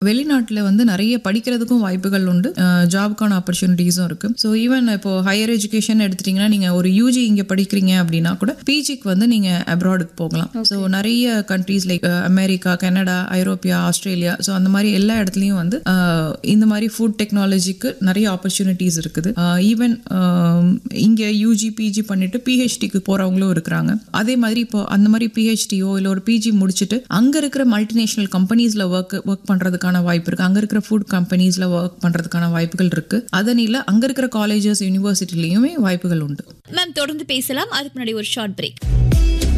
வெளிநாட்டில் வந்து நிறைய படிக்கிறதுக்கும் வாய்ப்புகள் உண்டு ஜாப்க்கான ஆப்பர்ச்சுனிட்டிஸும் இருக்கு ஸோ ஈவன் இப்போ ஹையர் எஜுகேஷன் எடுத்துட்டீங்கன்னா நீங்க ஒரு யூஜி இங்க படிக்கிறீங்க அப்படின்னா கூட பிஜிக்கு வந்து நீங்க அப்ராடுக்கு போகலாம் ஸோ நிறைய கண்ட்ரீஸ் லைக் அமெரிக்கா கனடா ஐரோப்பியா ஆஸ்திரேலியா ஸோ அந்த மாதிரி எல்லா இடத்துலையும் வந்து அஹ், இந்த மாதிரி ஃபுட் டெக்னாலஜிக்கு நிறைய ஆப்பர்ச்சுனிட்டிஸ் இருக்குது ஈவன் இங்க யூஜி பிஜி பண்ணிட்டு பிஹெச்டிக்கு போறவங்களும் இருக்கிறாங்க அதே மாதிரி இப்போ அந்த மாதிரி பிஹெச்டியோ இல்லை ஒரு பிஜி முடிச்சுட்டு அங்க இருக்கிற மல்டிநேஷனல் கம்பெனிஸ்ல ஒர்க் ஒர்க் பண்றதுக்கான வாய்ப்பு இருக்கு அங்க இருக்கிற ஃபுட் கம்பெனிஸ்ல ஒர்க் பண்றதுக்கான வாய்ப்புகள் இருக்கு அதனில அங்க இருக்கிற காலேஜஸ் யூனிவர்சிட்டிலையுமே வாய்ப்புகள் உண்டு மேம் தொடர்ந்து பேசலாம் அதுக்கு முன்னாடி ஒரு ஷார்ட் பிரேக்